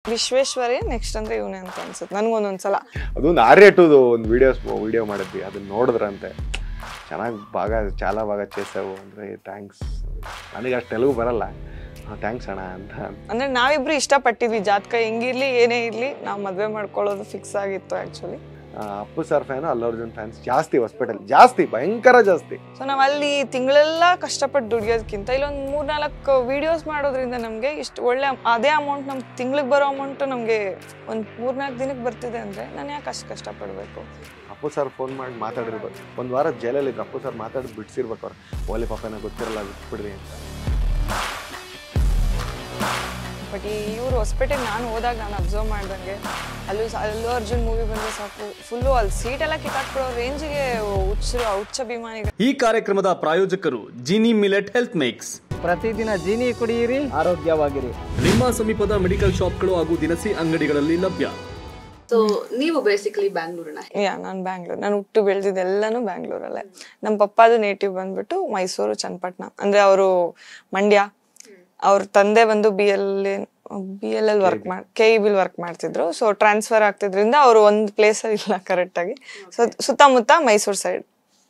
ವಿಶ್ವೇಶ್ವರೇ next ಅಂದ್ರೆ ಇವನೇ ಅಂತ ಅನ್ಸುತ್ತೆ ನನಗೊಂದೊಂದ್ಸಲ ಅದೊಂದು ಆರ್ಯ ಟುದು ಒಂದು ವಿಡಿಯೋಸ್ ವಿಡಿಯೋ ಮಾಡಿದ್ವಿ ಅದನ್ನ ನೋಡಿದ್ರಂತೆ ಚೆನ್ನಾಗಿ ಭಾಗ ಚಾಲ ಭಾಗ చేసావు ಅಂದರೆ ಥ್ಯಾಂಕ್ಸ್ ನನಗೆ ಅಷ್ಟು ತೆಲುಗು ಬರಲ್ಲ ಥ್ಯಾಂಕ್ಸ್ ಅಣ್ಣ ಅಂತ ಅಂದ್ರೆ ನಾವಿಬ್ರು ಇಷ್ಟಪಟ್ಟಿದ್ವಿ ಜಾತಕ ಹೆಂಗಿರ್ಲಿ ಏನೇ ಇರ್ಲಿ ನಾವು ಮದ್ವೆ ಮಾಡ್ಕೊಳ್ಳೋದು ಫಿಕ್ಸ್ ಆಗಿತ್ತು ಆಕ್ಚುಲಿ ಆ, ಅಪ್ಪು ಸರ್ ಫ್ಯಾನು ಅಲ್ಲು ಅರ್ಜುನ್ ಫ್ಯಾನ್ಸ್ ಜಾಸ್ತಿ ಹಾಸ್ಪಿಟಲ್ ಜಾಸ್ತಿ ಭಯಂಕರ ಜಾಸ್ತಿ ಸೊ ನಾವು ಅಲ್ಲಿ ತಿಂಗಳೆಲ್ಲ ಕಷ್ಟಪಟ್ಟು ದುಡಿಯೋದಕ್ಕಿಂತ ಇಲ್ಲೊಂದು ಮೂರ್ನಾಲ್ಕು ವಿಡಿಯೋಸ್ ಮಾಡೋದ್ರಿಂದ ನಮಗೆ ಇಷ್ಟು ಒಳ್ಳೆ ಅದೇ ಅಮೌಂಟ್ ನಮ್ಗೆ ತಿಂಗ್ಳಿಗೆ ಬರೋ ಅಮೌಂಟು ನಮಗೆ ಒಂದು ಮೂರ್ನಾಲ್ಕು ದಿನಕ್ಕೆ ಬರ್ತಿದೆ ಅಂದರೆ ನಾನು ಯಾಕೆ ಅಷ್ಟು ಕಷ್ಟಪಡಬೇಕು ಅಪ್ಪು ಸರ್ ಫೋನ್ ಮಾಡಿ ಮಾತಾಡಿರ್ಬೇಕು ಒಂದು ವಾರ ಜೈಲಲ್ಲಿ ಇದ್ರು ಅಪ್ಪು ಸರ್ ಮಾತಾಡಿ ಬಿಡಿಸಿರ್ಬೇಕು ಅವ್ರು ಓಲಿ ಪಾಪನ ಗೊತ್ತಿರಲ್ಲ ಬಿಟ್ಬಿಡ್ರಿ ಅಂತ ಬಟ್ ಈ ಇವರು ಹೊಸಪೇಟೆಗೆ ನಾನು ಹೋದಾಗ ನಾನು ಅಬ್ಸರ್ವ್ ಮಾಡ್ದಂಗೆ ಅಲ್ಲೂ ಸ- ಅಲ್ಲೂ ಅರ್ಜುನ್ ಮೂವಿ ಬಂದರೆ ಸಾಕು ಫುಲ್ಲು ಅಲ್ಲಿ ಸೀಟೆಲ್ಲ ಕಿತ್ತಾಕ್ಬಿಡೋ ರೇಂಜಿಗೆ ಹುಚ್ಚರು ಹುಚ್ಚ ಅಭಿಮಾನಿಗಳು ಈ ಕಾರ್ಯಕ್ರಮದ ಪ್ರಾಯೋಜಕರು ಜಿನಿ ಮಿಲೆಟ್ ಹೆಲ್ತ್ ಮೇಕ್ಸ್ ಪ್ರತಿದಿನ ಜೀನಿ ಕುಡಿಯಿರಿ ಆರೋಗ್ಯವಾಗಿರಿ ನಿಮ್ಮ ಸಮೀಪದ ಮೆಡಿಕಲ್ ಶಾಪ್ಗಳು ಹಾಗೂ ದಿನಸಿ ಅಂಗಡಿಗಳಲ್ಲಿ ಲಭ್ಯ ಸೊ ನೀವು ಬೇಸಿಕಲಿ ಬ್ಯಾಂಗ್ಳೂರಿನ ಯಾ ನಾನು ಬ್ಯಾಂಗ್ಳೂರ್ ನಾನು ಹುಟ್ಟು ಬೆಳೆದಿದ್ದೆಲ್ಲನೂ ಬ್ಯಾಂಗ್ಳೂರಲ್ಲೇ ನಮ್ಮ ಪಪ್ಪಾದು ನೇಟಿವ್ ಬಂದ್ಬಿಟ್ಟು ಮೈಸೂರು ಚನ್ನಪಟ್ಟಣ ಅಂದರೆ ಅವರು ಮಂಡ್ಯ ಅವ್ರ ತಂದೆ ಬಂದು B L B L L work ಮಾಡಿ ಕೆ ಇ ಬಿಲ್ ವರ್ಕ್ ಮಾಡ್ತಿದ್ರು ಸೊ ಟ್ರಾನ್ಸ್ಫರ್ ಆಗ್ತಿದ್ರಿಂದ ಅವರು ಒಂದು ಪ್ಲೇಸಲ್ಲಿ ಇಲ್ಲ ಕರೆಕ್ಟಾಗಿ ಸೊ ಸುತ್ತಮುತ್ತ ಮೈಸೂರು ಸೈಡ್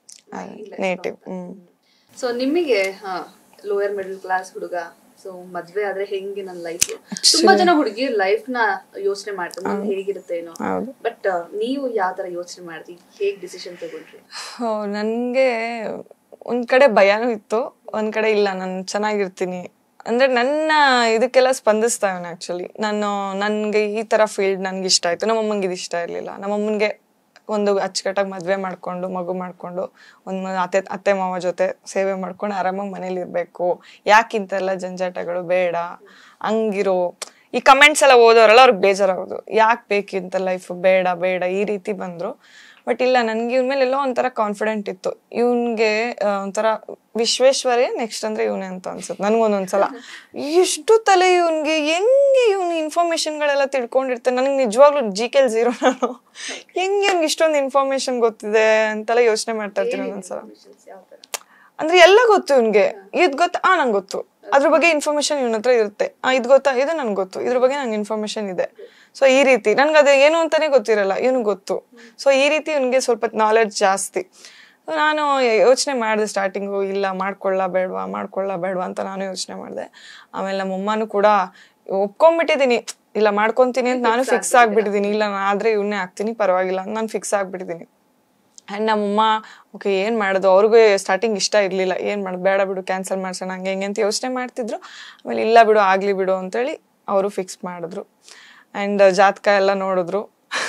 ನೇಟಿವ್ ಹ್ಞೂ ಸೊ ನಿಮಗೆ ಲೋಯರ್ ಮಿಡಲ್ ಕ್ಲಾಸ್ ಹುಡುಗ ಸೊ ಮದ್ವೆ ಆದ್ರೆ ಹೆಂಗೆ ನನ್ನ ಲೈಫ್ ತುಂಬಾ ಜನ ಹುಡುಗಿ ಲೈಫ್ ನ ಯೋಚನೆ ಮಾಡ್ತಾರೆ ಮುಂದೆ ಹೇಗಿರುತ್ತೆ ಏನೋ ಹೌದು ಬಟ್ ನೀವು ಯಾವ ತರ ಯೋಚನೆ ಮಾಡ್ತಿ ಹೇಗ್ ಡಿಸಿಷನ್ ತಗೊಂಡ್ರಿ ನನಗೆ ಒಂದ್ ಕಡೆ ಭಯನೂ ಇತ್ತು ಒಂದ್ ಕಡೆ ಇಲ್ಲ ನಾನು ಚೆನ್ನಾಗಿರ್ತೀನಿ ಅಂದ್ರೆ ನನ್ನ ಇದಕ್ಕೆಲ್ಲ ಸ್ಪಂದಿಸ್ತಾ ಇವನು ಆ್ಯಕ್ಚುಲಿ ನಾನು ನನಗೆ ಈ ಥರ ಫೀಲ್ಡ್ ನನಗೆ ಇಷ್ಟ ಆಯಿತು ನಮ್ಮಮ್ಮಂಗೆ ಇದು ಇಷ್ಟ ಇರಲಿಲ್ಲ ನಮ್ಮಮ್ಮನಿಗೆ ಒಂದು ಅಚ್ಚುಕಟ್ಟಾಗಿ ಮದುವೆ ಮಾಡಿಕೊಂಡು ಮಗು ಮಾಡಿಕೊಂಡು ಒಂದು ಅತ್ತೆ ಅತ್ತೆ ಮಾವ ಜೊತೆ ಸೇವೆ ಮಾಡ್ಕೊಂಡು ಆರಾಮಾಗಿ ಮನೇಲಿ ಇರಬೇಕು ಯಾಕಿಂತೆಲ್ಲ ಜಂಜಾಟಗಳು ಬೇಡ ಹಂಗಿರೋ ಈ ಕಮೆಂಟ್ಸ್ ಎಲ್ಲ ಓದೋರಲ್ಲ ಅವ್ರಿಗೆ ಬೇಜಾರಾಗೋದು ಯಾಕೆ ಬೇಕಿಂತ ಲೈಫ್ ಬೇಡ ಬೇಡ ಈ ರೀತಿ ಬಂದರು ಬಟ್ ಇಲ್ಲ ನನಗೆ ಇವ್ನ ಮೇಲೆ ಎಲ್ಲೋ ಒಂಥರ ಕಾನ್ಫಿಡೆಂಟ್ ಇತ್ತು ಇವನ್ಗೆ ಒಂಥರ ವಿಶ್ವೇಶ್ವರೇ ನೆಕ್ಸ್ಟ್ ಅಂದ್ರೆ ಇವನೇ ಅಂತ ಅನ್ಸುತ್ತೆ ನನಗೊಂದೊಂದ್ಸಲ ಎಷ್ಟು ತಲೆ ಇವನ್ಗೆ ಹೆಂಗೆ ಇವ್ನ ಇನ್ಫಾರ್ಮೇಶನ್ಗಳೆಲ್ಲ ತಿಳ್ಕೊಂಡಿರ್ತಾನೆ ನನಗೆ ನಿಜವಾಗ್ಲೂ ಜಿ ಕೆಲ್ ಝೀರೋ ನಾನು ಹೆಂಗೆ ಇವ್ನಿಗೆ ಇಷ್ಟೊಂದು ಇನ್ಫಾರ್ಮೇಶನ್ ಗೊತ್ತಿದೆ ಅಂತೆಲ್ಲ ಯೋಚನೆ ಮಾಡ್ತಾ ಇರ್ತೀನಿ ಒಂದೊಂದ್ಸಲ ಯಾವ ತರ ಅಂದ್ರೆ ಎಲ್ಲ ಗೊತ್ತು ಇವ್ನಿಗೆ ಇದ್ ಗೊತ್ತಾ ಆ ನಂಗೆ ಗೊತ್ತು ಅದ್ರ ಬಗ್ಗೆ ಇನ್ಫಾರ್ಮೇಶನ್ ಇವನ ಹತ್ರ ಇರುತ್ತೆ ಆ ಇದು ಗೊತ್ತಾ ಇದು ನನ್ಗೆ ಗೊತ್ತು ಇದ್ರ ಬಗ್ಗೆ ನಂಗೆ ಇನ್ಫಾರ್ಮೇಶನ್ ಇದೆ ಸೊ ಈ ರೀತಿ ನನ್ಗೆ ಅದು ಏನು ಅಂತಾನೆ ಗೊತ್ತಿರಲ್ಲ ಇವನಿಗೆ ಗೊತ್ತು ಸೊ ಈ ರೀತಿ ಇವನಿಗೆ ಸ್ವಲ್ಪ ನಾಲೆಡ್ಜ್ ಜಾಸ್ತಿ So ನಾನು ಯೋಚನೆ ಮಾಡಿದೆ ಸ್ಟಾರ್ಟಿಂಗು ಇಲ್ಲ ಮಾಡ್ಕೊಳ್ಳ ಬೇಡವಾ ಮಾಡ್ಕೊಳ್ಳ ಬೇಡವಾ ಅಂತ ನಾನು ಯೋಚನೆ ಮಾಡಿದೆ ಆಮೇಲೆ ನಮ್ಮ ಅಮ್ಮನೂ ಕೂಡ ಒಪ್ಕೊಂಡ್ಬಿಟ್ಟಿದ್ದೀನಿ ಇಲ್ಲ ಮಾಡ್ಕೊತೀನಿ ಅಂತ ನಾನು ಫಿಕ್ಸ್ ಆಗ್ಬಿಟ್ಟಿದ್ದೀನಿ ಇಲ್ಲ ನಾನು ಆದ್ರೆ ಇವನ್ನೇ ಆಗ್ತೀನಿ ಪರವಾಗಿಲ್ಲ ಅಂತ ನಾನು ಫಿಕ್ಸ್ ಆಗ್ಬಿಟ್ಟಿದ್ದೀನಿ ಆ್ಯಂಡ್ ನಮ್ಮಮ್ಮ ಓಕೆ ಏನು ಮಾಡೋದು ಅವ್ರಿಗೂ ಸ್ಟಾರ್ಟಿಂಗ್ ಇಷ್ಟ ಇರಲಿಲ್ಲ ಏನು ಮಾಡೋದು ಬೇಡ ಬಿಡು ಕ್ಯಾನ್ಸಲ್ ಮಾಡ್ಸೋಣ ಹಂಗೆ ಹಿಂಗೆ ಅಂತ ಯೋಚನೆ ಮಾಡ್ತಿದ್ರು ಆಮೇಲೆ ಇಲ್ಲ ಬಿಡು ಆಗಲಿ ಬಿಡು ಅಂತೇಳಿ ಅವರು ಫಿಕ್ಸ್ ಮಾಡಿದ್ರು ಆ್ಯಂಡ್ ಜಾತಕ ಎಲ್ಲ ನೋಡಿದ್ರು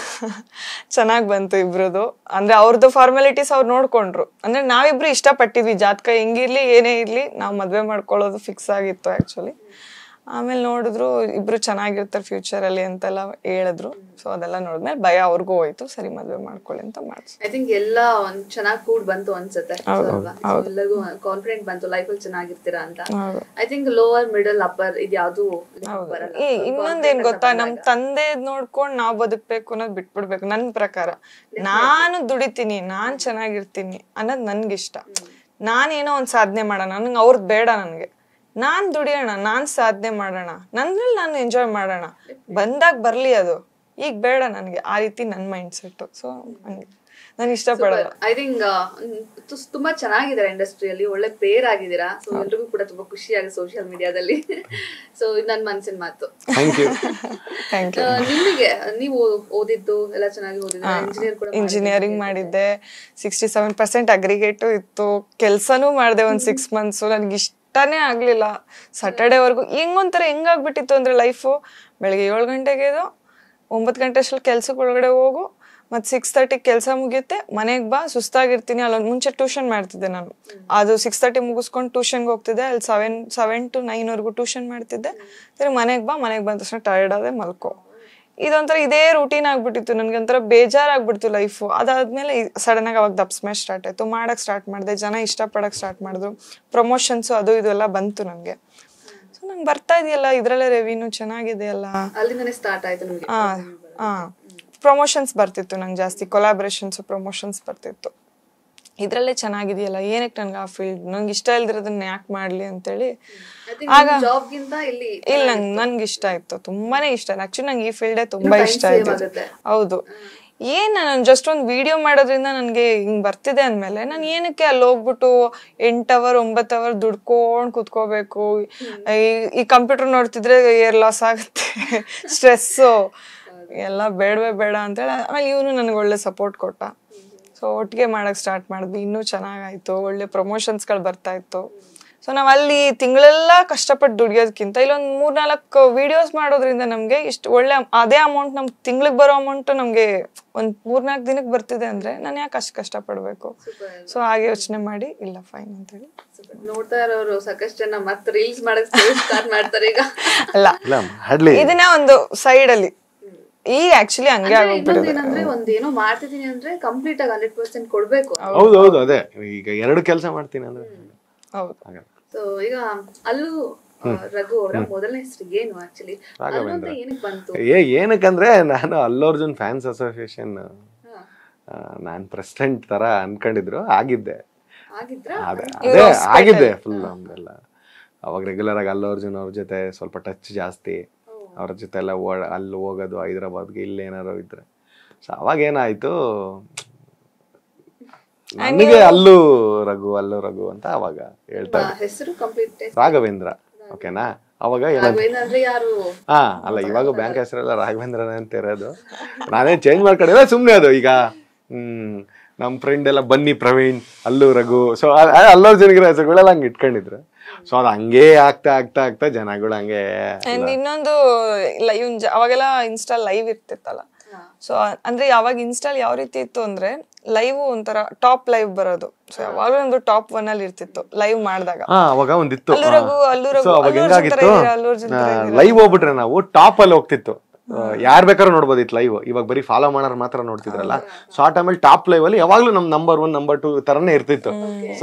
ಚೆನ್ನಾಗಿ ಬಂತು ಇಬ್ರದ್ದು ಅಂದರೆ ಅವ್ರದ್ದು ಫಾರ್ಮಾಲಿಟೀಸ್ ಅವ್ರು ನೋಡ್ಕೊಂಡ್ರು ಅಂದರೆ ನಾವಿಬ್ರು ಇಷ್ಟಪಟ್ಟಿದ್ವಿ ಜಾತಕ ಹೆಂಗಿರ್ಲಿ ಏನೇ ಇರಲಿ ನಾವು ಮದುವೆ ಮಾಡ್ಕೊಳ್ಳೋದು ಫಿಕ್ಸ್ ಆಗಿತ್ತು ಆ್ಯಕ್ಚುಲಿ ಆಮೇಲೆ ನೋಡಿದ್ರು ಇಬ್ರು ಚೆನ್ನಾಗಿರ್ತಾರೆ ಫ್ಯೂಚರಲ್ಲಿ ಅಂತೆಲ್ಲ ಹೇಳಿದ್ರು ಸೊ ಅದೆಲ್ಲ ನೋಡಿದ್ಮೇಲೆ ಭಯ ಅವ್ರಿಗೂ ಹೋಯ್ತು ಸರಿ ಮದುವೆ ಮಾಡ್ಕೊಳ್ಳಿ ಅಂತ ಮಾಡಿಸ್ ಐ ಥಿಂಕ್ ಎಲ್ಲ ಒಂದ್ ಚೆನ್ನಾಗಿ ಕೂಡ್ ಬಂತು ಅನ್ಸುತ್ತೆ So ಅಲ್ವಾ? So ಎಲ್ಲರಿಗೂ ಕಾನ್ಫಿಡೆಂಟ್ ಬಂತು ಲೈಫ್ ಅಲ್ಲಿ ಚೆನ್ನಾಗಿರ್ತೀರಾ ಅಂತ I think lower middle upper ಇದ್ಯಾವುದು ಬರಲ್ಲ ಈ ಇನ್ನೊಂದೇನ್ ಗೊತ್ತಾ ನಮ್ ತಂದೆ ನೋಡ್ಕೊಂಡ್ ನಾವ್ ಬದುಕ್ಬೇಕು ಅನ್ನೋದು ಬಿಟ್ಬಿಡ್ಬೇಕು ನನ್ ಪ್ರಕಾರ ನಾನು ದುಡಿತೀನಿ ನಾನ್ ಚೆನ್ನಾಗಿರ್ತೀನಿ ಅನ್ನೋದ್ ನನ್ಗಿಷ್ಟ ನಾನೇನೋ ಒಂದ್ ಸಾಧನೆ ಮಾಡೋಣ ನಂಗೆ ಅವ್ರದ್ ಬೇಡ ನನ್ಗೆ ನಾನ್ ದುಡಿಯೋಣ ನಾನ್ ಸಾಧನೆ ಮಾಡೋಣ ನನ್ನಲ್ಲಿ ನಾನು ಎಂಜಾಯ್ ಮಾಡೋಣ ಬಂದಾಗ ಬರ್ಲಿ ಅದು ಈಗ ಬೇಡ ನನ್ಗೆ ಆ ರೀತಿ ನನ್ ಮೈಂಡ್ ಸೆಟ್ ಸೊ ಹಂಗೆ ನಾನು ಇಷ್ಟಪಡಲ್ಲ ಐ ಥಿಂಕ್ ತುಂಬಾ ಚೆನ್ನಾಗಿದ್ದಾರೆ ಇಂಡಸ್ಟ್ರಿಯಲ್ಲಿ ಒಳ್ಳೆ ಪೇರ್ ಆಗಿದ್ದೀರಾ ಸೊ ಎಲ್ರಿಗೂ ಕೂಡ ತುಂಬಾ ಖುಷಿ ಆಗಿದೆ ಸೋಷಿಯಲ್ ಮೀಡಿಯಾದಲ್ಲಿ ಸೊ ಇದು ನನ್ನ ಮನಸ್ಸಿನ ಮಾತು ಥ್ಯಾಂಕ್ ಯು ಥ್ಯಾಂಕ್ ಯು ಆ, ನಿಮಗೆ ನೀವು ಓದಿದ್ದು ಎಲ್ಲ ಚೆನ್ನಾಗಿ ಓದಿದ್ರೆ ಇಂಜಿನಿಯರ್ ಕೂಡ ಇಂಜಿನಿಯರಿಂಗ್ ಮಾಡಿದ್ದೆ ಸಿಕ್ಸ್ಟಿ ಸೆವೆನ್ ಪರ್ಸೆಂಟ್ ಅಗ್ರಿಗೇಟು ಇತ್ತು ಕೆಲಸನೂ ಮಾಡಿದೆ ಒಂದು ಸಿಕ್ಸ್ ಮಂತ್ಸು ನನಗೆ ಇಷ್ಟನೇ ಆಗಲಿಲ್ಲ ಸ್ಯಾಟರ್ಡೇವರೆಗೂ ಹೆಂಗೊಂಥರ ಹೆಂಗಾಗ್ಬಿಟ್ಟಿತ್ತು ಅಂದರೆ ಲೈಫು ಬೆಳಗ್ಗೆ ಏಳು ಗಂಟೆಗೆ ಇದು ಒಂಬತ್ತು ಗಂಟೆ ಅಷ್ಟರಲ್ಲಿ ಕೆಲ್ಸಕ್ಕೆ ಒಳಗಡೆ ಹೋಗು ಮತ್ತು ಸಿಕ್ಸ್ ತರ್ಟಿಗೆ ಕೆಲಸ ಮುಗಿಯುತ್ತೆ ಮನೆಗೆ ಬಾ ಸುಸ್ತಾಗಿರ್ತೀನಿ ಅಲ್ಲೊಂದು ಮುಂಚೆ ಟ್ಯೂಷನ್ ಮಾಡ್ತಿದ್ದೆ ನಾನು ಅದು ಸಿಕ್ಸ್ ತರ್ಟಿ ಮುಗಿಸ್ಕೊಂಡು ಟ್ಯೂಷನ್ಗೆ ಹೋಗ್ತಿದ್ದೆ ಅಲ್ಲಿ ಸೆವೆನ್ ಸೆವೆನ್ ಟು ನೈನ್ವರೆಗೂ ಟ್ಯೂಷನ್ ಮಾಡ್ತಿದ್ದೆ ಸರಿ ಮನೆಗೆ ಬಾ ಮನೆಗೆ ಬಂದ ತಕ್ಷಣ ಟಯರ್ಡ್ ಆದೆ ಮಲ್ಕೋ ಇದೊಂಥರ ಇದೇ ರೂಟೀನ್ ಆಗ್ಬಿಟ್ಟಿತ್ತು ನನಗೆ ಒಂಥರ ಬೇಜಾರಾಗ್ಬಿಡ್ತು ಲೈಫು ಅದಾದ್ಮೇಲೆ ಸಡನ್ ಆಗಿ ಅವಾಗ ದಪ್ ಸ್ಮ್ಯಾಶ್ ಸ್ಟಾರ್ಟ್ ಆಯ್ತು ಮಾಡಕ್ ಸ್ಟಾರ್ಟ್ ಮಾಡಿದೆ ಜನ ಇಷ್ಟಪಡಕ್ ಸ್ಟಾರ್ಟ್ ಮಾಡಿದ್ರು ಪ್ರಮೋಷನ್ಸು ಅದು ಇದು ಎಲ್ಲ ಬಂತು ನನಗೆ ಸೊ ನಂಗೆ ಬರ್ತಾ ಇದೆಯಲ್ಲ ಇದರಲ್ಲೇ ರೆವಿನ್ಯೂ ಚೆನ್ನಾಗಿದೆಯಲ್ಲ ಅಲ್ಲಿಂದನೇ ಸ್ಟಾರ್ಟ್ ಆಯ್ತು ನಿಮಗೆ ಹಾ ಹಾ ಪ್ರಮೋಷನ್ಸ್ ಬರ್ತಿತ್ತು ನಂಗೆ ಜಾಸ್ತಿ ಕೊಲಾಬ್ರೇಷನ್ಸ್ ಪ್ರಮೋಷನ್ಸ್ ಬರ್ತಿತ್ತು ಇದ್ರಲ್ಲೇ ಚೆನ್ನಾಗಿದೆಯಲ್ಲ ಏನಕ್ಕೆ ನನ್ಗೆ ಆ ಫೀಲ್ಡ್ ನಂಗೆ ಇಷ್ಟ ಇಲ್ದಿರೋದನ್ನ ಯಾಕೆ ಮಾಡ್ಲಿ ಅಂತೇಳಿ ಆಗ ಜಾಬ್ಗಿಂತ ಇಲ್ಲಿ ಇಲ್ಲ ನಂಗೆ ನನ್ಗೆ ಇಷ್ಟ ಆಯ್ತು ತುಂಬಾನೇ ಇಷ್ಟ ಆಯ್ತು ಆಕ್ಚುಲಿ ನಂಗೆ ಈ ಫೀಲ್ಡೇ ತುಂಬಾ time ಇಷ್ಟ save ಆಯ್ತು ಆಗುತ್ತೆ. ಹೌದು ಏನ್ ನಾನು ಜಸ್ಟ್ ಒಂದು ವಿಡಿಯೋ ಮಾಡೋದ್ರಿಂದ ನನಗೆ ಹಿಂಗ್ ಬರ್ತಿದೆ ಅಂದ್ಮೇಲೆ ನಾನು ಏನಕ್ಕೆ ಅಲ್ಲಿ ಹೋಗ್ಬಿಟ್ಟು ಎಂಟ್ ಅವರ್ ಒಂಬತ್ತು ಅವರ್ ದುಡ್ಕೊಂಡ್ ಕುತ್ಕೋಬೇಕು ಈ- ಈ ಕಂಪ್ಯೂಟರ್ ನೋಡ್ತಿದ್ರೆ ಏರ್ ಲಾಸ್ ಆಗುತ್ತೆ ಸ್ಟ್ರೆಸ್ಸು ಎಲ್ಲ ಬೇಡವೇ ಬೇಡ ಅಂತೇಳಿ ಆಮೇಲೆ ಇವನು ನನಗೆ ಒಳ್ಳೆ ಸಪೋರ್ಟ್ ಕೊಟ್ಟ ಸೊ ಒಟ್ಟಿಗೆ ಮಾಡಕ್ ಸ್ಟಾರ್ಟ್ ಮಾಡಿದ್ವಿ ಇನ್ನೂ ಚೆನ್ನಾಗಾಯ್ತು ಒಳ್ಳೆ ಪ್ರಮೋಷನ್ಸ್ಗಳು ಬರ್ತಾ ಇತ್ತು ಸೊ ನಾವ್ ಅಲ್ಲಿ ತಿಂಗಳೆಲ್ಲ ಕಷ್ಟಪಟ್ಟು ದುಡಿಯೋದಕ್ಕಿಂತ ಇಲ್ಲೊಂದ್ ಮೂರ್ನಾಲ್ಕು ವಿಡಿಯೋಸ್ ಮಾಡೋದ್ರಿಂದ ನಮ್ಗೆ ಇಷ್ಟು ಒಳ್ಳೆ ಅದೇ ಅಮೌಂಟ್ ನಮ್ಗೆ ತಿಂಗ್ಳಿಗೆ ಬರೋ ಅಮೌಂಟ್ ನಮ್ಗೆ ಒಂದ್ ಮೂರ್ನಾಲ್ಕು ದಿನಕ್ಕೆ ಬರ್ತಿದೆ ಅಂದ್ರೆ ನಾನು ಯಾಕೆ ಅಷ್ಟು ಕಷ್ಟಪಡ್ಬೇಕು ಸೊ ಹಾಗೆ ಯೋಚನೆ ಮಾಡಿ ಇಲ್ಲ ಫೈನ್ ಅಂತೇಳಿ ನೋಡ್ತಾ ಇರೋರು ಸಾಕಷ್ಟು ಜನ ಮತ್ತೆ ರೀಲ್ಸ್ ಮಾಡಕ್ ಸ್ಟಾರ್ಟ್ ಮಾಡ್ತಾರೆ ಈಗ ಅಲ್ಲ ಇಲ್ಲ ಮಾಡ್ಲಿ ಇದನ್ನ ಒಂದು ಸೈಡ್ ಅಲ್ಲಿ ಈಗ ಆಕ್ಚುಲಿ ಹಂಗೆ ಅಂದ್ರೆ ಇನ್ನೊಂದ್ ಆಗೋಗ್ಬಿಟ್ಟಿದೆ ಏನಂದ್ರೆ ಒಂದ್ ಏನೋ ಮಾಡ್ತಿದೀನಿ ಅಂದ್ರೆ ಕಂಪ್ಲೀಟ್ ಆಗಿ ಹಂಡ್ರೆಡ್ ಪರ್ಸೆಂಟ್ ಕೊಡ್ಬೇಕು ಹೌದು ಹೌದು ಅದೇ ಈಗ ಎರಡು ಕೆಲಸ ಮಾಡ್ತೀನಿ ಅಂದ್ರೆ ಹೌದು ಆಗಲ್ಲ. ಸೊ ಈಗ ಅಲ್ಲೂ ಆ, ರಘು ಅವರ ಮೊದಲನೇ ಹೆಸರು ಏನು ಆಕ್ಚುಲಿ ಅಲ್ಲೂ ಅಂತ ಏನಕ್ಕೆ ಬಂತು ಏ ಏನಕ್ಕಂದ್ರೆ ನಾನು ಅಲ್ಲು ಅರ್ಜುನ್ ಫ್ಯಾನ್ಸ್ ಅಸೋಸಿಯೇಷನ್ ನಾನು ಪ್ರೆಸಿಡೆಂಟ್ ತರ ಅನ್ಕೊಂಡಿದ್ರು ಆಗಿದ್ದೆ ಆಗಿದ್ರ ಅದೇ ಅದೇ ಆಗಿದ್ದೆ ಫುಲ್ ನಮ್ದೆಲ್ಲ ಅವಾಗ ರೆಗ್ಯುಲರ್ ಆಗಿ ಅಲ್ಲು ಅರ್ಜುನ್ ಅವ್ರ ಜೊತೆ ಸ್ವಲ್ಪ ಟಚ್ ಜಾಸ್ತಿ ಅವ್ರ ಜೊತೆ ಎಲ್ಲ ಓಡ ಅಲ್ಲಿ ಹೋಗೋದು ಹೈದ್ರಾಬಾದ್ಗೆ ಇಲ್ಲಿ ಏನಾರು ಇದ್ರೆ ಸೊ ಅವಾಗ ಏನಾಯ್ತು ನನಗೆ ಅಲ್ಲು ರಘು ಅಲ್ಲು ರಘು ಅಂತ ಅವಾಗ ಹೇಳ್ತಾ ಇದ್ದೆ ಹೆಸರು ಕಂಪ್ಲೀಟ್ ರಾಘವೇಂದ್ರ ಓಕೆನಾ ಅವಾಗ ಏನಾಯ್ತು ರಾಘವೇಂದ್ರ ಅಂದ್ರೆ ಯಾರು ಹಾ ಅಲ್ಲ ಇವಾಗ ಬ್ಯಾಂಕ್ ಹೆಸರೆಲ್ಲ ರಾಘವೇಂದ್ರನೇ ಅಂತ ಇರೋದು ನಾನೇ ಚೇಂಜ್ ಮಾಡ್ಕೊಂಡಿಲ್ಲ ಸುಮ್ಮನೆ ಅದು ಈಗ ಹ್ಮ್ ನಮ್ಮ ಫ್ರೆಂಡ್ ಎಲ್ಲ ಬನ್ನಿ ಪ್ರವೀಣ್ ಅಲ್ಲು ರಘು ಸೊ ಅಲ್ಲೋರ್ ಜನಗಿರೋ ಹೆಸರುಗಳೆಲ್ಲ ಹಂಗೆ ಇಟ್ಕೊಂಡಿದ್ರು ಸೊ ಅದು ಹಂಗೆ ಆಗ್ತಾ ಆಗ್ತಾ ಆಗ್ತಾ ಜನಗಳು ಹಂಗೆ ಅಂಡ್ ಇನ್ನೊಂದು ಲೈವ್ ಅವಾಗೆಲ್ಲ ಇನ್ಸ್ಟಾ ಲೈವ್ ಇರ್ತಿತ್ತಲ್ಲ ಸೊ ಅಂದ್ರೆ ಯಾವಾಗ ಇನ್ಸ್ಟಾಲ್ ಯಾವ ರೀತಿ ಇತ್ತು ಅಂದ್ರೆ ಲೈವ್ ಒಂಥರ ಟಾಪ್ ಲೈವ್ ಬರೋದು ಸೊ ಯಾವಾಗಲೂ ಒಂದು ಟಾಪ್ ಒನ್ ಅಲ್ಲಿ ಇರ್ತಿತ್ತು ಲೈವ್ ಮಾಡಿದಾಗ ಹಾ ಅವಾಗ ಒಂದಿತ್ತು ಅಲ್ಲು ರಘು, ಅಲ್ಲು ರಘು, ಸೊ ಅವಾಗ ಅಲ್ಲು ಅರ್ಜುನ್ ತರ ಹೆಂಗಾಗಿತ್ತು ಇದೀರಾ, ಅಲ್ಲು ಅರ್ಜುನ್ ತರ ಇದೀರಾ? ಲೈವ್ ಹೋಗ್ಬಿಟ್ರೆ ನಾವು ಟಾಪ್ ಅಲ್ಲಿ ಹೋಗ್ತಿತ್ತು ಯಾರ್ ಬೇಕಾದ್ರೂ ನೋಡ್ಬೋದಿತ್ತು ಲೈವ್ ಇವಾಗ ಬರೀ ಫಾಲೋ ಮಾಡೋರು ಮಾತ್ರ ನೋಡ್ತಿದ್ರಲ್ಲ ಸೊ ಆ ಟೈಮಲ್ಲಿ ಟಾಪ್ ಲೈವ್ ಅಲ್ಲಿ ಯಾವಾಗ್ಲೂ ನಮ್ ನಂಬರ್ ಒನ್ ನಂಬರ್ ಟೂ ತರನೇ ಇರ್ತಿತ್ತು ಸೊ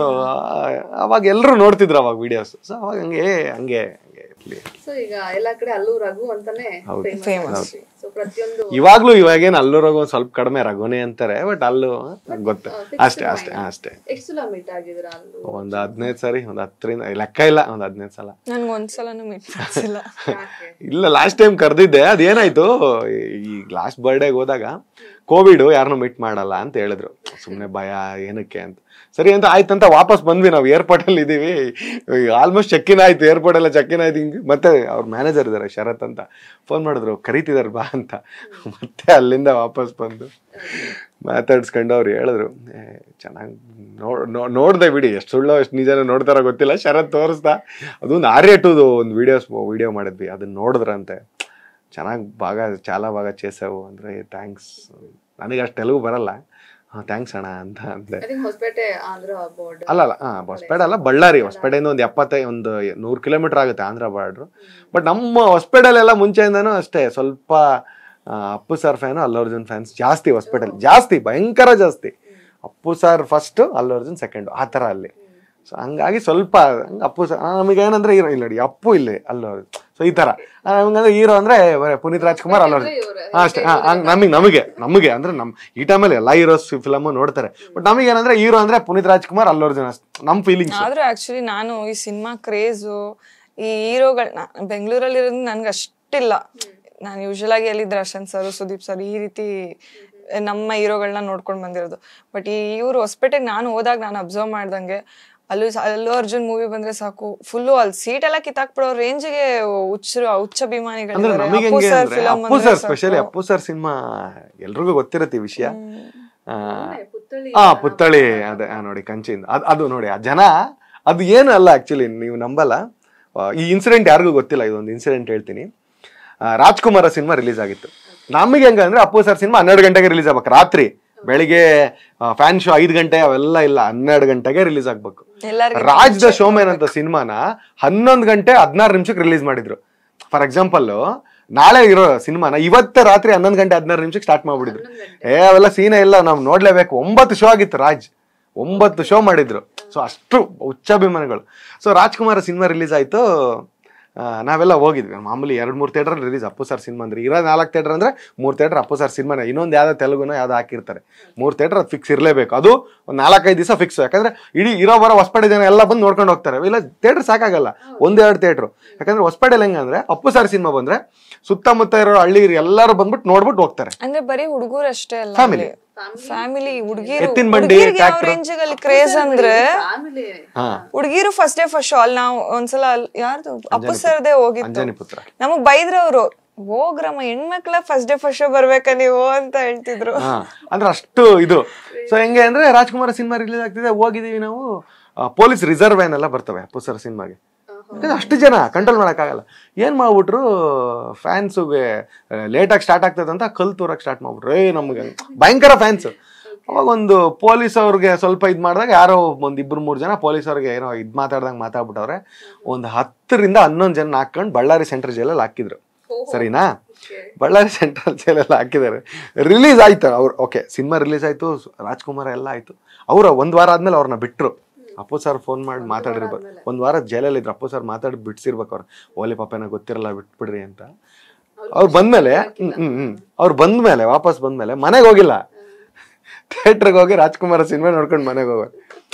ಅವಾಗ ಎಲ್ಲರೂ ನೋಡ್ತಿದ್ರು ಅವಾಗ ವಿಡಿಯೋಸ್ ಸೊ ಅವಾಗ ಹಂಗೆ ಹಂಗೆ ಹಂಗೆ ಇರ್ಲಿ ಸೊ ಈಗ ಎಲ್ಲಾ ಕಡೆ ಅಲ್ಲೂ ರಘು ಅಂತಾನೆ ಫೇಮಸ್ ಸೊ ಪ್ರತಿಯೊಂದು ಇವಾಗ್ಲೂ ಇವಾಗೇನು ಅಲ್ಲೂ ರಘು ಒಂದ್ ಸ್ವಲ್ಪ ಕಡಿಮೆ ರಘುನೇ ಅಂತಾರೆ ಬಟ್ ಅಲ್ಲೂ ಗೊತ್ತು ಅಷ್ಟೇ ಅಷ್ಟೇ ಅಷ್ಟೇ ಎಷ್ಟು ಸಲ ಮೀಟ್ ಆಗಿದ್ರ ಅಲ್ಲೂ ಒಂದ್ ಹದಿನೈದು ಸರಿ ಒಂದ್ ಹತ್ತರಿಂದ ಲೆಕ್ಕ ಇಲ್ಲ ಒಂದ್ ಹದಿನೈದು ಸಲ ನನ್ಗೆ ಒಂದ್ಸಲನೂ ಮೀಟ್ ಮಾಡಿಸಿಲ್ಲ ಯಾಕೆ ಇಲ್ಲ ಲಾಸ್ಟ್ ಟೈಮ್ ಕರೆದಿದ್ದೆ ಅದೇನಾಯ್ತು ಈ ಲಾಸ್ಟ್ ಬರ್ಡೇಗೆ ಹೋದಾಗ ಕೋವಿಡ್ ಯಾರನ್ನೂ ಮೀಟ್ ಮಾಡಲ್ಲ ಅಂತ ಹೇಳಿದ್ರು ಸುಮ್ಮನೆ ಭಯ ಏನಕ್ಕೆ ಅಂತ ಸರಿ ಅಂತ ಆಯ್ತಂತ ವಾಪಸ್ ಬಂದ್ವಿ ನಾವು ಏರ್ಪೋರ್ಟ್ ಅಲ್ಲಿ ಇದೀವಿ ಆಲ್ಮೋಸ್ಟ್ ಚೆಕ್ ಇನ್ ಆಯ್ತು ಏರ್ಪೋರ್ಟ್ ಎಲ್ಲ ಚೆಕ್ ಇನ್ ಆಯ್ತು ಹಿಂಗೆ ಮತ್ತೆ ಅವ್ರ ಮ್ಯಾನೇಜರ್ ಇದಾರೆ ಶರತ್ ಅಂತ ಫೋನ್ ಮಾಡಿದ್ರು ಕರೀತಿದಾರೆ ಬಾ ಅಂತ ಮತ್ತೆ ಅಲ್ಲಿಂದ ವಾಪಸ್ ಬಂದು ಮಾತಾಡ್ಸ್ಕೊಂಡು ಅವ್ರು ಹೇಳಿದ್ರು ಚೆನ್ನಾಗಿ ನೋಡ್ ನೋಡ್ದೆ ಬಿಡಿ ಎಷ್ಟು ಸುಳ್ಳು ಎಷ್ಟು ನಿಜನ ನೋಡ್ತಾರೋ ಗೊತ್ತಿಲ್ಲ ಶರತ್ ತೋರಿಸ್ದ ಅದೊಂದು ಆರ್ಯ ಟೂದು ಒಂದು ವಿಡಿಯೋಸ್ ವಿಡಿಯೋ ಮಾಡಿದ್ವಿ ಅದನ್ನ ನೋಡಿದ್ರಂತೆ ಚೆನ್ನಾಗಿ ಭಾಗ ಚಾಲ ಭಾಗ చేసావు ಅಂದರೆ ಥ್ಯಾಂಕ್ಸ್ ನನಗೆ ಅಷ್ಟು ತೆಲುಗು ಬರಲ್ಲ ಹಾಂ ಥ್ಯಾಂಕ್ಸ್ ಅಣ್ಣ ಅಂತ ಅಂದೆ I think Hosapete Andhra border ಅಲ್ಲ ಅಲ್ಲ ಹಾಂ ಹೊಸಪೇಟೆ ಅಲ್ಲ ಬಳ್ಳಾರಿ ಹೊಸಪೇಟೆಯಿಂದ ಒಂದು ಎಪ್ಪತ್ತೈ ಒಂದು ನೂರು ಕಿಲೋಮೀಟರ್ ಆಗುತ್ತೆ ಆಂಧ್ರ ಬಾರ್ಡ್ರು ಬಟ್ ನಮ್ಮ ಹೊಸಪೇಟೆಲೆಲ್ಲ ಮುಂಚೆಯಿಂದನೂ ಅಷ್ಟೇ ಸ್ವಲ್ಪ ಆ, ಅಪ್ಪು ಸರ್ ಫ್ಯಾನು ಅಲ್ಲು ಅರ್ಜುನ್ ಫ್ಯಾನ್ಸ್ ಜಾಸ್ತಿ ಹೊಸಪೇಟೆಲ್ ಜಾಸ್ತಿ ಭಯಂಕರ ಜಾಸ್ತಿ ಅಪ್ಪು ಸರ್ ಫಸ್ಟು ಅಲ್ಲು ಅರ್ಜುನ್ ಸೆಕೆಂಡು ಆ ಥರ ಅಲ್ಲಿ ಸೊ ಹಂಗಾಗಿ ಸ್ವಲ್ಪ ಹಂಗ್ ಅಪ್ಪು ಸರ್ ನಮಗೆ ಏನಂದ್ರೆ ಹೀರೋ ಇಲ್ಲ ನೋಡಿ ಅಪ್ಪು ಇಲ್ಲಿ ಅಲ್ಲು ಸೊ ಈ ಥರ ನಮಗಂದ್ರೆ ಹೀರೋ ಅಂದ್ರೆ ಬರೀ ಪುನೀತ್ ರಾಜ್ಕುಮಾರ್ ಅಲ್ಲು ಅರ್ಜುನ್ ಹಾ, ಅಷ್ಟೇ ಹಾ, ಹಂಗ್ ನಮಗೆ ನಮಗೆ ನಮಗೆ ಅಂದ್ರೆ ನಮ್ ಈ ಟೈಮಲ್ಲಿ ಎಲ್ಲ ಹೀರೋಸ್ ಫಿಲಮ್ ನೋಡ್ತಾರೆ ಬಟ್ ನಮಗೆ ಏನಂದ್ರೆ ಹೀರೋ ಅಂದ್ರೆ ಪುನೀತ್ ರಾಜ್ಕುಮಾರ್ ಅಲ್ಲು ಅರ್ಜುನ್ ಅಷ್ಟೇ ನಮ್ ಫೀಲಿಂಗ್ಸ್ ಆದ್ರೂ ಆಕ್ಚುಲಿ ನಾನು ಈ ಸಿನಿಮಾ ಕ್ರೇಜು ಈ ಹೀರೋಗಳನ್ನ ಬೆಂಗಳೂರಲ್ಲಿ ಇರೋದು ನನ್ಗೆ ಅಷ್ಟಿಲ್ಲ ನಾನು ಯೂಶಲ್ ಆಗಿ ಎಲ್ಲಿ ದರ್ಶನ್ ಸರ್ ಸುದೀಪ್ ಸರ್ ಈ ರೀತಿ ನಮ್ಮ ಹೀರೋಗಳನ್ನ ನೋಡ್ಕೊಂಡು ಬಂದಿರೋದು ಬಟ್ ಈ ಇವ್ರು ಹೊಸಪೇಟೆಗೆ ನಾನು ಹೋದಾಗ ನಾನು ಅಬ್ಸರ್ವ್ ಮಾಡ್ದಂಗೆ ಅಲ್ಲೂ ಸ- ಅಲ್ಲೂ ಅರ್ಜುನ್ ಮೂವಿ ಬಂದ್ರೆ ಸಾಕು ಫುಲ್ಲು ಅಲ್ಲಿ ಸೀಟ್ ಎಲ್ಲ ಕಿತ್ತಾಕ್ಬಿಡೋ ರೇಂಜ್ಗೆ ಹುಚ್ಚರು ಹುಚ್ಚ ಅಂದ್ರೆ ಅಭಿಮಾನಿಗಳಿದ್ದಾರೆ ನಮಗೆ ಅಪ್ಪು ಹೆಂಗೆ ಸರ್ ಅಂದ್ರೆ film Appu sir specially Appu sir cinema ಎಲ್ರಿಗೂ ಗೊತ್ತಿರುತ್ತೆ ಈ ವಿಷಯ ಆ, ಪುತ್ತಳಿ ಆ ಪುತ್ತಳಿ ಅದೇ ಆ, ನೋಡಿ ಕಂಚಿಯಿಂದ ಅದ್ ಅದು ನೋಡಿ ಆ ಜನ ಅದು ಏನು ಅಲ್ಲ ಆಕ್ಚುಲಿ ನೀವು ನಂಬಲ್ಲ ಆ, ಈ ಇನ್ಸಿಡೆಂಟ್ ಯಾರಿಗೂ ಗೊತ್ತಿಲ್ಲ ಇದೊಂದು ಇನ್ಸಿಡೆಂಟ್ ಹೇಳ್ತೀನಿ ಆ, ರಾಜ್ಕುಮಾರ ಸಿನಿಮಾ ರಿಲೀಸ್ ಆಗಿತ್ತು ನಮಗೆ ಹೆಂಗಂದ್ರೆ ಅಪ್ಪು ಸರ್ ಸಿನಿಮಾ ಹನ್ನೆರಡು ಗಂಟೆಗೆ ರಿಲೀಸ್ ಆಗ್ಬೇಕು ರಾತ್ರಿ ಬೆಳಿಗ್ಗೆ ಫ್ಯಾನ್ ಶೋ ಐದು ಗಂಟೆ ಅವೆಲ್ಲ ಇಲ್ಲ ಹನ್ನೆರಡು ಗಂಟೆಗೆ ರಿಲೀಸ್ ಆಗ್ಬೇಕು ಎಲ್ಲರಿಗೂ ರಾಜ್ ದ ಶೋಮ್ಯಾನ್ ಅಂತ ಸಿನಿಮಾನ ಹನ್ನೊಂದು ಗಂಟೆ ಹದಿನಾರು ನಿಮಿಷಕ್ಕೆ ರಿಲೀಸ್ ಮಾಡಿದ್ರು ಫಾರ್ ಎಕ್ಸಾಂಪಲ್ ನಾಳೆ ಇರೋ ಸಿನಿಮಾನ ಇವತ್ತೇ ರಾತ್ರಿ ಹನ್ನೊಂದು ಗಂಟೆ ಹದಿನಾರು ನಿಮಿಷಕ್ಕೆ ಸ್ಟಾರ್ಟ್ ಮಾಡ್ಬಿಟ್ಟಿದ್ರು ಏ ಅವೆಲ್ಲ ಸೀನೇ ಇಲ್ಲ ನಾವು ನೋಡ್ಲೇಬೇಕು ಒಂಬತ್ತು ಶೋ ಆಗಿತ್ತು ರಾಜ್ ಒಂಬತ್ತು ಶೋ ಮಾಡಿದ್ರು ಸೊ ಅಷ್ಟು ಉಚ್ಚಾಭಿಮಾನಿಗಳು ಸೊ ರಾಜ್ಕುಮಾರ್ ಸಿನಿಮಾ ರಿಲೀಸ್ ಆಯ್ತು ಆ, ನಾವೆಲ್ಲ ಹೋಗಿದ್ವಿ ಮಾಮೂಲಿ ಎರಡು ಮೂರು theatre release Appu sir cinema ಅಂದ್ರೆ ಇರೋ ನಾಲ್ಕು ಥಿಯೇಟರ್ ಅಂದ್ರೆ ಮೂರು ಥಿಯೇಟರ್ ಅಪ್ಪು ಸರ್ ಸಿನಿಮಾನ ಇನ್ನೊಂದು ಯಾವ್ದೋ ತೆಲುಗುನೋ ಯಾವ್ದೋ ಹಾಕಿರ್ತಾರೆ ಮೂರು ಥಿಯೇಟರ್ ಅದು ಫಿಕ್ಸ್ ಇರಲೇಬೇಕು ಅದು ಒಂದು ನಾಲ್ಕೈದು ದಿವಸ ಫಿಕ್ಸ್ ಯಾಕಂದ್ರೆ ಇಡೀ ಇರೋ ಬರೋ ಹೊಸಪೇಟೆ ಜನ ಎಲ್ಲ ಬಂದು ನೋಡ್ಕೊಂಡು ಹೋಗ್ತಾರೆ ಇಲ್ಲ ಥಿಯೇಟರ್ ಸಾಕಾಗಲ್ಲ ಒಂದೆರಡು ಥಿಯೇಟ್ರು ಯಾಕಂದ್ರೆ ಹೊಸಪೇಟೆಲಿ ಹೆಂಗಂದ್ರೆ ಅಪ್ಪು ಸರ್ ಸಿನಿಮಾ ಬಂದ್ರೆ ಸುತ್ತಮುತ್ತ ಇರೋ ಹಳ್ಳಿ ಎಲ್ಲರೂ ಬಂದ್ಬಿಟ್ಟು ನೋಡ್ಬಿಟ್ಟು ಹೋಗ್ತಾರೆ ಅಂದ್ರೆ ಬರೀ ಹುಡುಗರು ಅಷ್ಟೇ ಅಲ್ಲ Family. ಫ್ಯಾಮಿಲಿ ಹುಡುಗಿರು ಎತ್ತಿನ್ ಬಂಡಿ, ಯಾವ tractor. ರೇಂಜಿಗೆ ಕ್ರೇಜ್ ಅಂದ್ರೆ ಫ್ಯಾಮಿಲಿ ಹಾ ಹುಡುಗಿರು ಫಸ್ಟ್ ಡೇ ಫಸ್ಟ್ ಶೋ ಅಲ್ಲಿ ನಾವು ಒಂದ್ಸಲ ಅಲ್ಲಿ ಯಾರ್ದು ಅಪ್ಪು ಸರ್ದೇ ಹೋಗಿತ್ತು ಅಂಜನಿ ಪುತ್ರ ನಮಗ್ ಬೈದ್ರು ಅವ್ರು ಹೋಗ್ರಮ್ಮ ಹೆಣ್ಮಕ್ಳ ಫಸ್ಟ್ ಡೇ ಫಸ್ಟ್ ಶೋ ಬರ್ಬೇಕ ನೀವು ಅಂತ ಹೇಳ್ತಿದ್ರು ಹಾ ಅಂದ್ರೆ ಅಷ್ಟು ಇದು ಸೊ ಹೆಂಗೆ ಅಂದ್ರೆ ರಾಜ್ಕುಮಾರ್ ಸಿನಿಮಾ ರಿಲೀಸ್ ಆಗ್ತಿದೆ ಹೋಗಿದೀವಿ ನಾವು ಪೊಲೀಸ್ ರಿಸರ್ವ್ ವ್ಯಾನ್ ಎಲ್ಲ ಬರ್ತವೆ ಅಪ್ಪು ಸರ್ ಸಿನಿಮಾಗೆ ಯಾಕಂದ್ರೆ ಅಷ್ಟು ಜನ ಕಂಟ್ರೋಲ್ ಮಾಡೋಕ್ಕಾಗಲ್ಲ ಏನ್ ಮಾಡ್ಬಿಟ್ರು ಫ್ಯಾನ್ಸುಗೆ ಲೇಟಾಗಿ ಸ್ಟಾರ್ಟ್ ಆಗ್ತದೆ ಅಂತ ಕಲ್ ತೋರಕ್ ಸ್ಟಾರ್ಟ್ ಮಾಡ್ಬಿಟ್ರು ಏ ನಮ್ಗೆ ಭಯಂಕರ ಫ್ಯಾನ್ಸ್ ಅವಾಗ ಒಂದು ಪೊಲೀಸ್ ಅವ್ರಿಗೆ ಸ್ವಲ್ಪ ಇದು ಮಾಡಿದಾಗ ಯಾರೋ ಒಂದ್ ಇಬ್ರು ಮೂರು ಜನ ಪೊಲೀಸ್ ಅವ್ರಿಗೆ ಏನೋ ಇದು ಮಾತಾಡ್ದಂಗೆ ಮಾತಾಡ್ಬಿಟ್ಟವ್ರೆ ಒಂದು ಹತ್ತರಿಂದ ಹನ್ನೊಂದು ಜನ ಹಾಕೊಂಡು ಬಳ್ಳಾರಿ ಸೆಂಟ್ರಲ್ ಜೈಲಲ್ಲಿ ಹಾಕಿದ್ರು ಸರಿನಾ ಬಳ್ಳಾರಿ ಸೆಂಟ್ರಲ್ ಜೈಲಲ್ಲಿ ಹಾಕಿದ್ದಾರೆ ರಿಲೀಸ್ ಆಯ್ತು ಅವ್ರು ಓಕೆ ಸಿನಿಮಾ ರಿಲೀಸ್ ಆಯ್ತು ರಾಜ್ಕುಮಾರ್ ಎಲ್ಲ ಆಯ್ತು ಅವ್ರ ಒಂದ್ ವಾರ ಆದ್ಮೇಲೆ ಅವ್ರನ್ನ ಬಿಟ್ರು ಅಪ್ಪು ಸರ್ ಫೋನ್ ಮಾಡಿ ಮಾತಾಡಿರ್ಬೇಕು ಒಂದ್ ವಾರ ಜೈಲಲ್ಲಿ ಇದ್ರು ಅಪ್ಪು ಸರ್ ಮಾತಾಡಿ ಬಿಡ್ಸಿರ್ಬೇಕು ಅವ್ರು ಓಲಿ ಪಾಪನ ಗೊತ್ತಿರಲ್ಲ ಬಿಟ್ಬಿಡ್ರಿ ಅಂತ ಅವ್ರು ಬಂದ್ಮೇಲೆ ಹ್ಮ್ ಹ್ಮ್ ಹ್ಮ್ ಅವ್ರು ಬಂದ್ಮೇಲೆ ವಾಪಸ್ ಬಂದ್ಮೇಲೆ ಮನೆಗೆ ಹೋಗಿಲ್ಲ ಥಿಯೇಟ್ರಿಗೆ ಹೋಗಿ ರಾಜ್ಕುಮಾರ್ ಸಿನಿಮಾ ನೋಡ್ಕೊಂಡು ಮನೆಗೆ ಹೋಗೋರು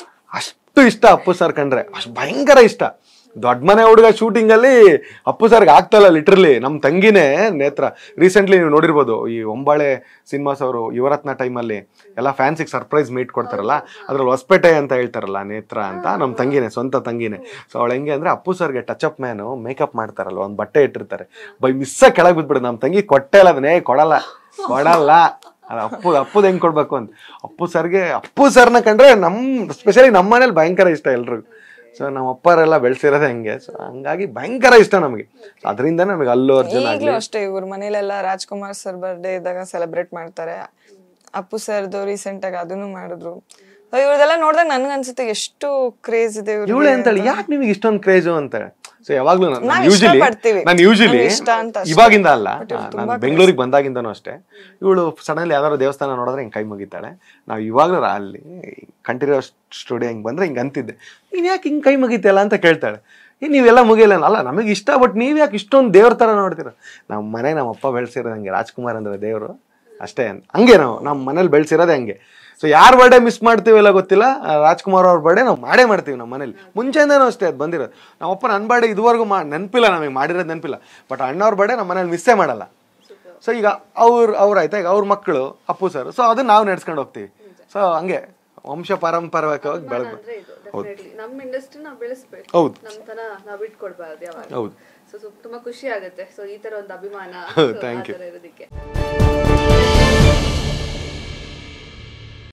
ಅಷ್ಟು ಇಷ್ಟ ಅಪ್ಪು ಸರ್ ಕಂಡ್ರೆ ಅಷ್ಟು ಭಯಂಕರ ಇಷ್ಟ ದೊಡ್ಡ ಮನೆ ಹುಡುಗ ಶೂಟಿಂಗ್ ಅಲ್ಲಿ ಅಪ್ಪು ಸರ್ಗೆ ಆಗ್ತಲ್ಲ ಲಿಟ್ರಲಿ ನಮ್ ತಂಗಿನೇ ನೇತ್ರ ರೀಸೆಂಟ್ಲಿ ನೀವು ನೋಡಿರ್ಬೋದು ಈ ಒಂಬಾಳೆ ಸಿನಿಮಾಸ್ ಅವರು ಯುವರತ್ನ ಟೈಮಲ್ಲಿ ಎಲ್ಲ ಫ್ಯಾನ್ಸಿಗೆ ಸರ್ಪ್ರೈಸ್ ಮೀಟ್ ಕೊಡ್ತಾರಲ್ಲ ಅದ್ರಲ್ಲಿ ಹೊಸಪೇಟೆ ಅಂತ ಹೇಳ್ತಾರಲ್ಲ ನೇತ್ರ ಅಂತ ನಮ್ ತಂಗಿನೇ ಸ್ವಂತ ತಂಗಿನೇ ಸೊ ಅವಳು ಹೆಂಗೆ ಅಂದ್ರೆ ಅಪ್ಪು ಸರ್ಗೆ ಟಚ್ ಅಪ್ ಮ್ಯಾನು ಮೇಕಪ್ ಮಾಡ್ತಾರಲ್ಲ ಒಂದು ಬಟ್ಟೆ ಇಟ್ಟಿರ್ತಾರೆ ಬೈ ಮಿಸ್ಸ ಕೆಳಗೆ ಬಿದ್ಬಿಡು ನಮ್ ತಂಗಿ ಕೊಟ್ಟೆ ಇಲ್ಲ ಅದನ್ನೇ ಕೊಡಲ್ಲ ಕೊಡಲ್ಲ ಅದು ಅಪ್ಪು ಅಪ್ಪುದ್ ಹೆಂಗ್ ಕೊಡ್ಬೇಕು ಅಂತ ಅಪ್ಪು ಸರ್ಗೆ ಅಪ್ಪು ಸರ್ನ ಕಂಡ್ರೆ ನಮ್ ಸ್ಪೆಷಲಿ ನಮ್ಮ ಮನೇಲಿ ಭಯಂಕರ ಇಷ್ಟ ಎಲ್ರಿಗೂ ಸೊ ನಮ್ಮ ಅಪ್ಪರೆಲ್ಲ ಬೆಳೆಸಿರೋದೇ ಹಂಗೆ ಸೊ ಹಂಗಾಗಿ ಭಯಂಕರ ಇಷ್ಟ ನಮಗೆ ಅದರಿಂದ ನಮಗೆ ಅಲ್ಲು ಅರ್ಜುನ್ ಆಗ್ಲಿ ಈಗ್ಲೂ ಅಷ್ಟೇ ಇವ್ರ ಮನೇಲೆಲ್ಲ ರಾಜ್ಕುಮಾರ್ ಸರ್ ಬರ್ಡೇ ಇದ್ದಾಗ ಸೆಲೆಬ್ರೇಟ್ ಮಾಡ್ತಾರೆ ಅಪ್ಪು ಸರ್ದು ರೀಸೆಂಟ್ ಆಗಿ ಅದನ್ನು ಮಾಡಿದ್ರು So ಇವ್ರದೆಲ್ಲ ನೋಡಿದಾಗ ನನ್ಗ ಅನ್ಸುತ್ತೆ ಎಷ್ಟು ಕ್ರೇಜ್ ಇದೆ ಇವ್ರಿಗೆ ಇವಳೆ ಅಂತೇಳಿ ಯಾಕೆ ನಿಮಗೆ ಇಷ್ಟೊಂದು ಕ್ರೇಜು ಅಂತಾಳೆ ಸೊ ಯಾವಾಗ್ಲೂ ನಾನು ನಾವ್ ಯೂಶಲಿ ಇಷ್ಟಪಡ್ತೀವಿ. ನಾನು ಯೂಶಲಿ ನಮ್ಗೆ ಇಷ್ಟ ಅಂತ ಅಷ್ಟೇ. ಇವಾಗಿಂದ ಅಲ್ಲ But ಇವ್ರು ನಾನು ತುಂಬಾ ಬೆಂಗಳೂರಿಗೆ ಬಂದಾಗಿಂದನೂ ಅಷ್ಟೇ ಇವಳು ಸಡನ್ಲಿ ಯಾವ್ದಾದ್ರು ದೇವಸ್ಥಾನ ನೋಡಿದ್ರೆ ಹಿಂಗೆ ಕೈ ಮುಗಿತಾಳೆ ನಾವು ಇವಾಗಲೂ ಅಲ್ಲಿ ಕಂಠೀರವ ಸ್ಟುಡಿಯೋ ಹಿಂಗೆ ಬಂದ್ರೆ ಹಿಂಗೆ ಅಂತಿದ್ದೆ ನೀನ್ ಯಾಕೆ ಹಿಂಗೆ ಕೈ ಮುಗಿತಲ್ಲ ಅಂತ ಕೇಳ್ತಾಳೆ ಏ ನೀವೆಲ್ಲ ಮುಗಿಯಲ್ಲ ಅಲ್ಲ ನಮಗೆ ಇಷ್ಟ ಬಟ್ ನೀವ್ ಯಾಕೆ ಇಷ್ಟೊಂದು ದೇವ್ರ ತರ ನೋಡ್ತೀರ ನಮ್ಮ ಮನೆ ನಮ್ಮ ಅಪ್ಪ ಬೆಳೆಸಿರೋದು ಹಂಗೆ ರಾಜ್ಕುಮಾರ್ ಅಂದ್ರೆ ದೇವರು ಅಷ್ಟೇ ಅಂತ ಹಂಗೆ ನಾವು ನಮ್ಮ ಮನೇಲಿ ಬೆಳೆಸಿರೋದೇ ಹಂಗೆ ಸೊ ಯಾರ ಬರ್ಡೇ ಮಿಸ್ ಮಾಡ್ತೀವಿಲ್ಲ ಗೊತ್ತಿಲ್ಲ ಆ, ರಾಜ್ಕುಮಾರ್ ಅವ್ರ ಬರ್ಡೇ ನಾವು ಮಾಡೇ ಮಾಡ್ತೀವಿ ನಮ್ಮ ಮನೇಲಿ ಮುಂಚೆಯಿಂದನೂ ಅಷ್ಟೇ ಅದು ಬಂದಿರೋದು ನಮ್ಮಪ್ಪ ನನ್ನ ಬರ್ಡೇ ಇದುವರೆಗೂ ಮಾ ನೆನಪಿಲ್ಲ ನಮಗೆ ಮಾಡಿರೋದು ನೆನಪಿಲ್ಲ ಬಟ್ ಅಣ್ಣವ್ರ ಬರ್ಡೇ ನಮ್ಮ ಮನೇಲಿ ಮಿಸ್ಸೇ ಮಾಡಲ್ಲ ಸೊ ಈಗ ಅವ್ರ ಅವ್ರ ಆಯ್ತಾ ಈಗ ಅವ್ರ ಮಕ್ಕಳು ಅಪ್ಪು ಸರ್ ಸೊ ಅದನ್ನ ನಾವು ನಡ್ಸ್ಕೊಂಡು ಹೋಗ್ತೀವಿ ಸೊ ಹಂಗೆ ವಂಶ ಪಾರಂಪರವಾಗಿ ಬೆಳೆದು ಅಂದ್ರೆ ಇದು ಡೆಫಿನೆಟ್ಲಿ ನಮ್ಮ ಇಂಡಸ್ಟ್ರಿ ನಾವು ಬೆಳೆಸ್ಬೇಕು ಹೌದು. ನಮ್ ತರ ನಾವ್ ಬಿಟ್ಕೊಡ್ಬಾರ್ದು ಯಾವಾಗ ಹೌದು ಸೊ ತುಂಬಾ ಖುಷಿ ಆಗುತ್ತೆ ಸೊ ಈ ತರ ಒಂದು ಅಭಿಮಾನ ಹೌದು, so thank ಆ you. ತರ ಇರೋದಕ್ಕೆ